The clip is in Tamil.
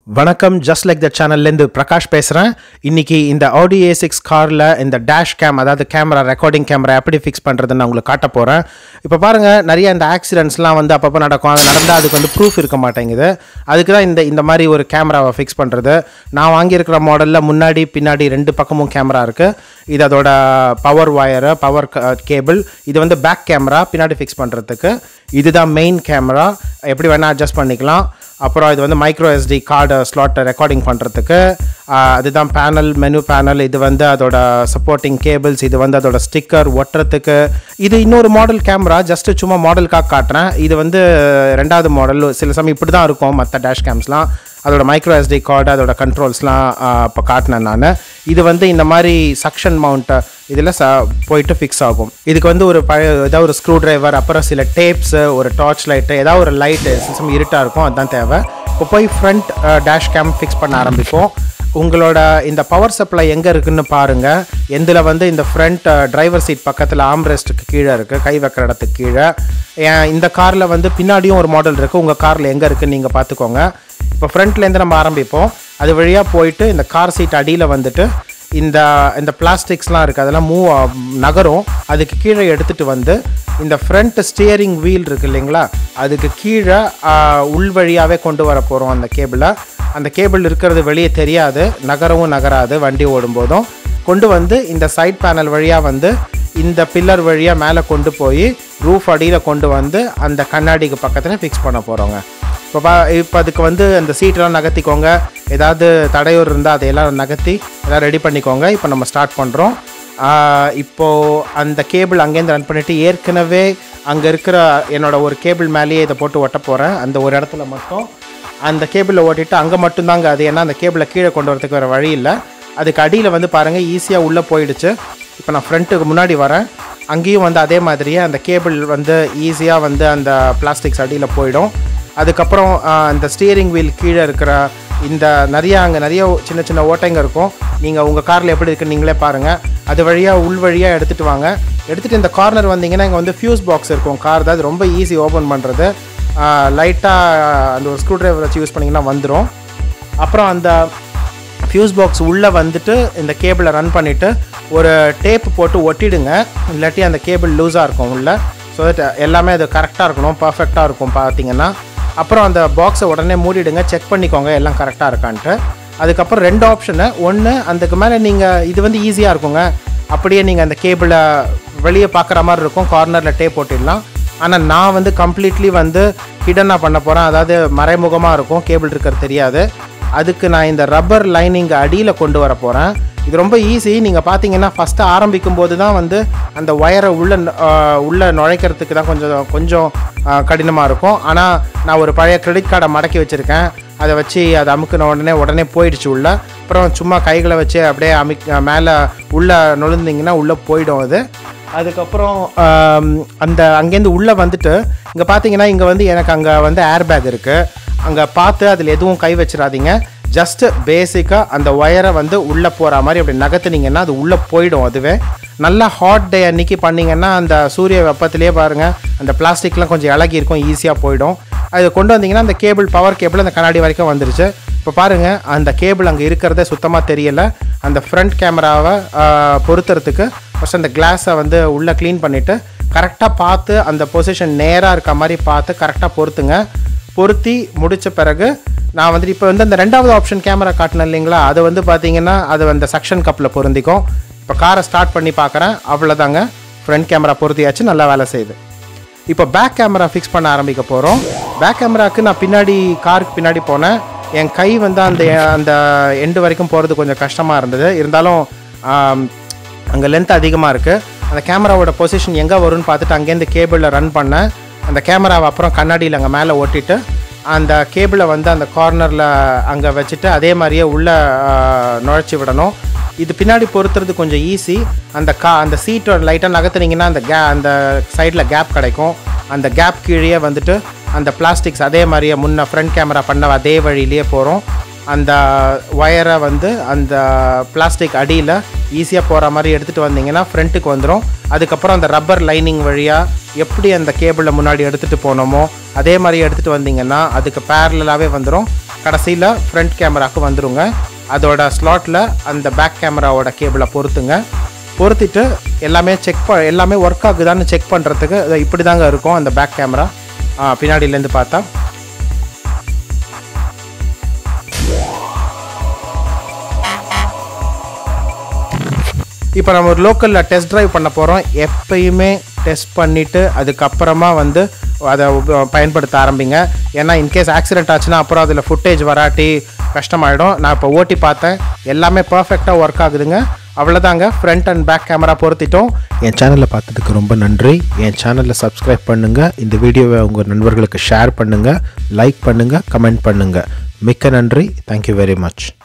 வணக்கம் ஜஸ்ட் லைக் த சேனல்லேருந்து பிரகாஷ் பேசுகிறேன் இன்னைக்கு இந்த ஆடி ஏ சிக்ஸ் காரில் இந்த டேஷ் கேம் அதாவது கேமரா ரெக்கார்டிங் கேமரா எப்படி ஃபிக்ஸ் பண்ணுறதுன்னு நான் உங்களுக்கு காட்ட போகிறேன் இப்போ பாருங்கள் நிறைய இந்த ஆக்சிடென்ட்ஸ்லாம் வந்து அப்பப்போ நடக்கும் அது நடந்தால் அதுக்கு வந்து ப்ரூஃப் இருக்க மாட்டேங்குது அதுக்கு தான் இந்த இந்த மாதிரி ஒரு கேமராவை ஃபிக்ஸ் பண்ணுறது நான் வாங்கியிருக்கிற மாடலில் முன்னாடி பின்னாடி ரெண்டு பக்கமும் கேமரா இருக்குது இது அதோட பவர் ஒயரு பவர் கேபிள் இது வந்து பேக் கேமரா பின்னாடி ஃபிக்ஸ் பண்ணுறதுக்கு இதுதான் மெயின் கேமரா எப்படி வேணால் அட்ஜஸ்ட் பண்ணிக்கலாம் அப்புறம் இது வந்து மைக்ரோ எஸ்டி கார்டு ஸ்லாட்டை ரெக்கார்டிங் பண்ணுறதுக்கு அதுதான் பேனல் மெனு பேனல் இது வந்து அதோட சப்போர்ட்டிங் கேபிள்ஸ் இது வந்து அதோட ஸ்டிக்கர் ஒட்டுறதுக்கு இது இன்னொரு மாடல் கேமரா ஜஸ்ட் சும்மா மாடலுக்காக காட்டுறேன் இது வந்து ரெண்டாவது மாடல் சில சமயம் இப்படி தான் இருக்கும் மற்ற டேஷ் கேம்ஸ்லாம் அதோட மைக்ரோ எஸ்டி கார்டு அதோட கண்ட்ரோல்ஸ்லாம் இப்போ காட்டினேன் நான் இது வந்து இந்த மாதிரி சக்ஷன் மவுண்ட்டை இதில் ச போயிட்டு ஃபிக்ஸ் ஆகும் இதுக்கு வந்து ஒரு பழைய ஏதாவது ஒரு ஸ்க்ரூ டிரைவர் அப்புறம் சில டேப்ஸு ஒரு டார்ச் லைட்டு ஏதாவது ஒரு லைட்டு சிஸ்டம் இருட்டாக இருக்கும் அதுதான் தேவை இப்போ போய் ஃப்ரண்ட் டேஷ் கேம் ஃபிக்ஸ் பண்ண ஆரம்பிப்போம் உங்களோட இந்த பவர் சப்ளை எங்கே இருக்குன்னு பாருங்கள் எந்தில் வந்து இந்த ஃப்ரண்ட் டிரைவர் சீட் பக்கத்தில் ஆம்ரெஸ்ட்டுக்கு கீழே இருக்குது கை வைக்கிற இடத்துக்கு கீழே ஏன் இந்த காரில் வந்து பின்னாடியும் ஒரு மாடல் இருக்குது உங்கள் காரில் எங்கே இருக்குன்னு நீங்கள் பார்த்துக்கோங்க இப்போ ஃப்ரண்ட்லேருந்து நம்ம ஆரம்பிப்போம் அது வழியாக போயிட்டு இந்த கார் சீட் அடியில் வந்துட்டு இந்த இந்த பிளாஸ்டிக்ஸ்லாம் இருக்குது அதெல்லாம் மூவ் நகரும் அதுக்கு கீழே எடுத்துகிட்டு வந்து இந்த ஃப்ரண்ட் ஸ்டியரிங் வீல் இருக்குது இல்லைங்களா அதுக்கு கீழே உள் வழியாகவே கொண்டு வர போகிறோம் அந்த கேபிளை அந்த கேபிள் இருக்கிறது வெளியே தெரியாது நகரவும் நகராது வண்டி ஓடும்போதும் கொண்டு வந்து இந்த சைட் பேனல் வழியாக வந்து இந்த பில்லர் வழியாக மேலே கொண்டு போய் ரூஃப் அடியில் கொண்டு வந்து அந்த கண்ணாடிக்கு பக்கத்தில் ஃபிக்ஸ் பண்ண போகிறோங்க இப்போ பா இப்போ அதுக்கு வந்து அந்த சீட்டெல்லாம் நகர்த்திக்கோங்க ஏதாவது தடையூர் இருந்தால் அதையெல்லாம் நகர்த்தி எல்லாம் ரெடி பண்ணிக்கோங்க இப்போ நம்ம ஸ்டார்ட் பண்ணுறோம் இப்போது அந்த கேபிள் அங்கேருந்து ரன் பண்ணிவிட்டு ஏற்கனவே அங்கே இருக்கிற என்னோட ஒரு கேபிள் மேலேயே இதை போட்டு ஒட்ட போகிறேன் அந்த ஒரு இடத்துல மட்டும் அந்த கேபிளை ஓட்டிட்டு அங்கே மட்டும்தாங்க அது ஏன்னா அந்த கேபிளை கீழே கொண்டு வரதுக்கு வேறு வழி இல்லை அதுக்கு அடியில் வந்து பாருங்கள் ஈஸியாக உள்ளே போயிடுச்சு இப்போ நான் ஃப்ரண்ட்டுக்கு முன்னாடி வரேன் அங்கேயும் வந்து அதே மாதிரியே அந்த கேபிள் வந்து ஈஸியாக வந்து அந்த பிளாஸ்டிக்ஸ் அடியில் போயிடும் அதுக்கப்புறம் அந்த ஸ்டியரிங் வீல் கீழே இருக்கிற இந்த நிறைய அங்கே நிறைய சின்ன சின்ன ஓட்டைங்க இருக்கும் நீங்கள் உங்கள் காரில் எப்படி இருக்குன்னு நீங்களே பாருங்கள் அது வழியாக உள் வழியாக எடுத்துகிட்டு வாங்க எடுத்துகிட்டு இந்த கார்னர் வந்தீங்கன்னா இங்கே வந்து ஃபியூஸ் பாக்ஸ் இருக்கும் கார் தான் அது ரொம்ப ஈஸி ஓப்பன் பண்ணுறது லைட்டாக அந்த ஒரு ஸ்க்ரூ ட்ரைவர் வச்சு யூஸ் பண்ணிங்கன்னா வந்துடும் அப்புறம் அந்த ஃபியூஸ் பாக்ஸ் உள்ளே வந்துட்டு இந்த கேபிளை ரன் பண்ணிவிட்டு ஒரு டேப் போட்டு ஒட்டிடுங்க இல்லாட்டி அந்த கேபிள் லூஸாக இருக்கும் உள்ளே ஸோ தட் எல்லாமே அது கரெக்டாக இருக்கணும் பர்ஃபெக்டாக இருக்கும் பார்த்தீங்கன்னா அப்புறம் அந்த பாக்ஸை உடனே மூடிடுங்க செக் பண்ணிக்கோங்க எல்லாம் கரெக்டாக இருக்கான்ட்டு அதுக்கப்புறம் ரெண்டு ஆப்ஷனு ஒன்று அதுக்கு மேலே நீங்கள் இது வந்து ஈஸியாக இருக்குங்க அப்படியே நீங்கள் அந்த கேபிளை வெளியே பார்க்குற மாதிரி இருக்கும் கார்னரில் டேப் போட்டிடலாம் ஆனால் நான் வந்து கம்ப்ளீட்லி வந்து ஹிடனாக பண்ண போகிறேன் அதாவது மறைமுகமாக இருக்கும் கேபிள் இருக்கிறது தெரியாது அதுக்கு நான் இந்த ரப்பர் லைனிங் அடியில் கொண்டு வர போகிறேன் இது ரொம்ப ஈஸி நீங்கள் பார்த்தீங்கன்னா ஃபஸ்ட்டு ஆரம்பிக்கும் போது தான் வந்து அந்த ஒயரை உள்ள உள்ளே நுழைக்கிறதுக்கு தான் கொஞ்சம் கொஞ்சம் கடினமாக இருக்கும் ஆனால் நான் ஒரு பழைய கிரெடிட் கார்டை மடக்கி வச்சுருக்கேன் அதை வச்சு அதை அமுக்கின உடனே உடனே போயிடுச்சு உள்ளே அப்புறம் சும்மா கைகளை வச்சு அப்படியே அமிக் மேலே உள்ளே நுழைந்திங்கன்னா உள்ளே போயிடும் அது அதுக்கப்புறம் அந்த அங்கேருந்து உள்ளே வந்துட்டு இங்கே பார்த்தீங்கன்னா இங்கே வந்து எனக்கு அங்கே வந்து ஏர் பேக் இருக்குது அங்கே பார்த்து அதில் எதுவும் கை வச்சிடாதீங்க ஜஸ்ட்டு பேசிக்காக அந்த ஒயரை வந்து உள்ளே போகிற மாதிரி அப்படி நகர்த்துனீங்கன்னா அது உள்ளே போயிடும் அதுவே நல்லா ஹாட் டே அன்றைக்கி பண்ணிங்கன்னா அந்த சூரிய வெப்பத்திலே பாருங்கள் அந்த பிளாஸ்டிக்லாம் கொஞ்சம் இலகி இருக்கும் ஈஸியாக போயிடும் அது கொண்டு வந்தீங்கன்னா அந்த கேபிள் பவர் கேபிள் அந்த கண்ணாடி வரைக்கும் வந்துருச்சு இப்போ பாருங்கள் அந்த கேபிள் அங்கே இருக்கிறதே சுத்தமாக தெரியலை அந்த ஃப்ரண்ட் கேமராவை பொருத்துறதுக்கு ஃபஸ்ட் அந்த கிளாஸை வந்து உள்ளே க்ளீன் பண்ணிவிட்டு கரெக்டாக பார்த்து அந்த பொசிஷன் நேராக இருக்க மாதிரி பார்த்து கரெக்டாக பொருத்துங்க பொருத்தி முடித்த பிறகு நான் வந்துட்டு இப்போ வந்து அந்த ரெண்டாவது ஆப்ஷன் கேமரா காட்டினேன் இல்லைங்களா அது வந்து பார்த்தீங்கன்னா அது அந்த சக்ஷன் கப்பில் பொருந்திக்கும் இப்போ காரை ஸ்டார்ட் பண்ணி பார்க்குறேன் அவ்வளோதாங்க ஃப்ரண்ட் கேமரா பொருத்தியாச்சு நல்லா வேலை செய்யுது இப்போ பேக் கேமரா ஃபிக்ஸ் பண்ண ஆரம்பிக்க போகிறோம் பேக் கேமராவுக்கு நான் பின்னாடி காருக்கு பின்னாடி போனேன் என் கை வந்து அந்த அந்த எண்டு வரைக்கும் போகிறது கொஞ்சம் கஷ்டமாக இருந்தது இருந்தாலும் அங்கே லென்த் அதிகமாக இருக்குது அந்த கேமராவோட பொசிஷன் எங்கே வரும்னு பார்த்துட்டு அங்கேருந்து கேபிளில் ரன் பண்ணேன் அந்த கேமராவை அப்புறம் கண்ணாடியில் அங்கே மேலே ஓட்டிட்டு அந்த கேபிளை வந்து அந்த கார்னரில் அங்கே வச்சுட்டு அதே மாதிரியே உள்ளே நுழைச்சி விடணும் இது பின்னாடி பொறுத்துறது கொஞ்சம் ஈஸி அந்த கா அந்த சீட்டோட லைட்டாக நகர்த்துனீங்கன்னா அந்த கே அந்த சைடில் கேப் கிடைக்கும் அந்த கேப் கீழே வந்துட்டு அந்த பிளாஸ்டிக்ஸ் அதே மாதிரியே முன்ன ஃப்ரண்ட் கேமரா பண்ண அதே வழியிலேயே போகிறோம் அந்த ஒயரை வந்து அந்த பிளாஸ்டிக் அடியில் ஈஸியாக போகிற மாதிரி எடுத்துகிட்டு வந்தீங்கன்னா ஃப்ரண்ட்டுக்கு வந்துடும் அதுக்கப்புறம் அந்த ரப்பர் லைனிங் வழியாக எப்படி அந்த கேபிளை முன்னாடி எடுத்துகிட்டு போனோமோ அதே மாதிரி எடுத்துகிட்டு வந்தீங்கன்னா அதுக்கு பேரலாகவே வந்துடும் கடைசியில் ஃப்ரண்ட் கேமராவுக்கு வந்துருங்க அதோட ஸ்லாட்டில் அந்த பேக் கேமராவோட கேபிளை பொருத்துங்க பொருத்திட்டு எல்லாமே செக் ப எல்லாமே ஒர்க் ஆகுதான்னு செக் பண்ணுறதுக்கு இப்படி தாங்க இருக்கும் அந்த பேக் கேமரா பின்னாடியிலேருந்து பார்த்தா இப்போ நம்ம ஒரு லோக்கலில் டெஸ்ட் ட்ரைவ் பண்ண போகிறோம் எப்பயுமே டெஸ்ட் பண்ணிவிட்டு அதுக்கப்புறமா வந்து அதை உப- பயன்படுத்த ஆரம்பிங்க ஏன்னா இன்கேஸ் ஆக்சிடென்ட் ஆச்சுன்னா அப்புறம் அதில் ஃபுட்டேஜ் வராட்டி கஷ்டமாயிடும் நான் இப்போ ஓட்டி பார்த்தேன் எல்லாமே பர்ஃபெக்டாக ஒர்க் ஆகுதுங்க அவ்வளோதாங்க ஃப்ரண்ட் அண்ட் பேக் கேமரா பொருத்திட்டோம் என் சேனலை பார்த்ததுக்கு ரொம்ப நன்றி என் சேனலில் சப்ஸ்கிரைப் பண்ணுங்கள் இந்த வீடியோவை உங்கள் நண்பர்களுக்கு ஷேர் பண்ணுங்கள் லைக் பண்ணுங்கள் கமெண்ட் பண்ணுங்கள் மிக்க நன்றி தேங்க்யூ வெரி மச்